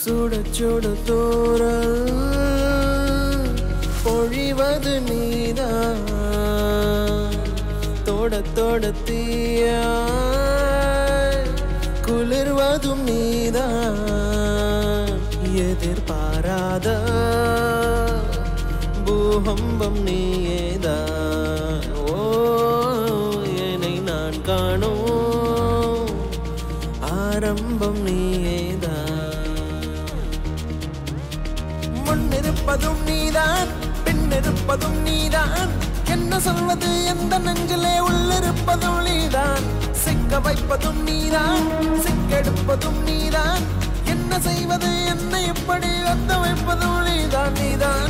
சுட சுட தோறல் பொழிவது நீதான் தொட தொட தீயா குளிர்வதும் நீதான் எதிர்பாராத பூகம்பம் நீயேதான் ஓ என்னை நான் காணும் ஆரம்பம் நீயேதான் முன்னிருப்பதும் நீதான் பின்னிருப்பதும் நீதான் என்ன சொல்வது எந்த நெஞ்சிலே உள்ளிருப்பதும் நீதான் சிக்க வைப்பதும் நீதான் சிக்கெடுப்பதும் நீதான் என்ன செய்வது என்ன இப்படி ஒத்த வைப்பதும் நீதான் நீதான்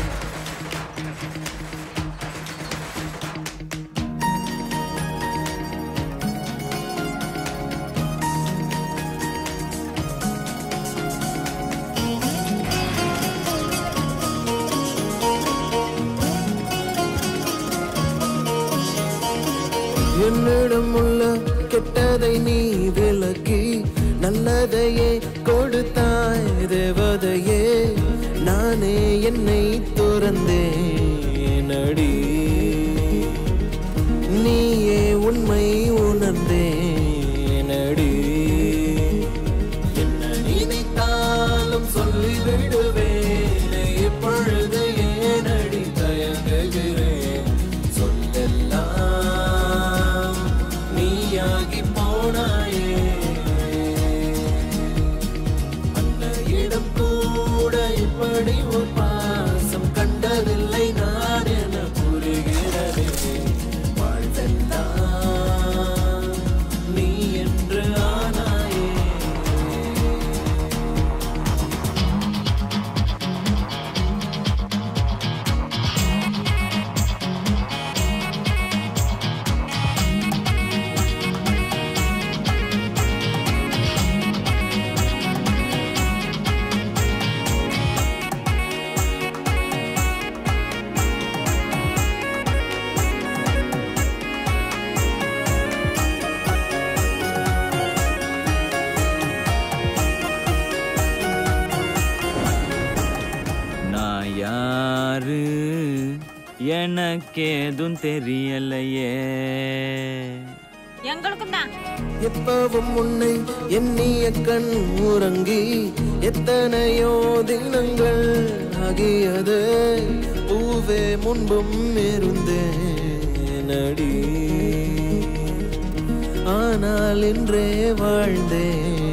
என்னிடம் உள்ள கெட்டதை நீ விலக்கி நல்லதையே கொடுத்தாய் தேவதையே நானே என்னை துறந்தேன் அடி நீயே உண்மை உணர்ந்தேன் அடி என்ன நினைத்தாலும் சொல்லிவிடுவேன் இப்பொழுது ஏனடி தயங்குகிறேன் சொல்லெல்லாம் நீயாகி போனாயே அந்த இடம் கூட இப்படி ஒரு பாசம் கண்டதில்லை நான் என புரிகிறதே வாழ்வெல்லாம் நீ என்று ஆனாயே நான் யாரு எனக்கேதும் தெரியலையே எங்களுக்கும் தான் எப்பவும் உன்னை எண்ணிய கண் உறங்கி எத்தனையோ தினங்கள் ஆகியது பூவே முன்பும் இருந்தேன் அடி ஆனால் இன்றே வாழ்ந்தேன்